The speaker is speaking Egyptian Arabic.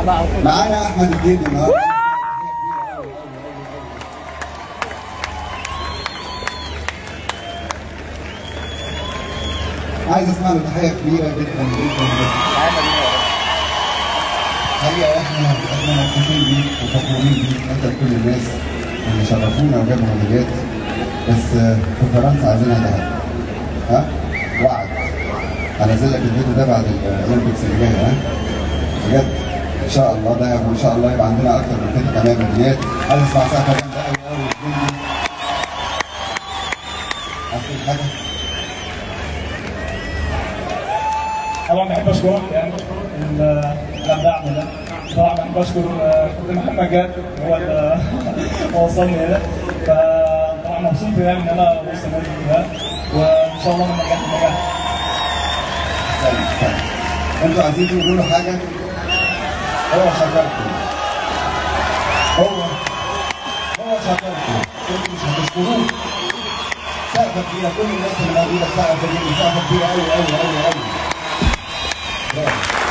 بقى معانا احمد الدين النهارده عايز اسمع له تحيه كبيره جدا جدا جدا حقيقه احنا احنا مبسوطين بيك وفخورين بيك انت لكل الناس اللي شرفونا وجابوا ميداليات بس في فرنسا عايزينها ذهب ها وعد هنزل لك الفيديو ده بعد الاولمبيكس اللي جايه ها بجد ان شاء الله ذهب وان شاء الله يبقى عندنا اكتر من كده كمان ميداليات عايز اسمع سقفه جامده قوي قوي مني عارفين حاجه؟ طبعا بحب اشكرك يعني ال- الدعم ده طبعا بحب اشكر آه، كابتن محمد جاد هو اللي وصلني هنا فطبعا مبسوط يعني ان انا وسط النادي ده وان شاء الله من نجاح لنجاح استنى استنى انتوا عايزين تقولوا له حاجه هو شكركم هو هو شكركم انتوا مش هتشكروه سقفه كبيره كل الناس اللي موجوده سقفه كبيره سقفه كبيره قوي قوي قوي قوي برافو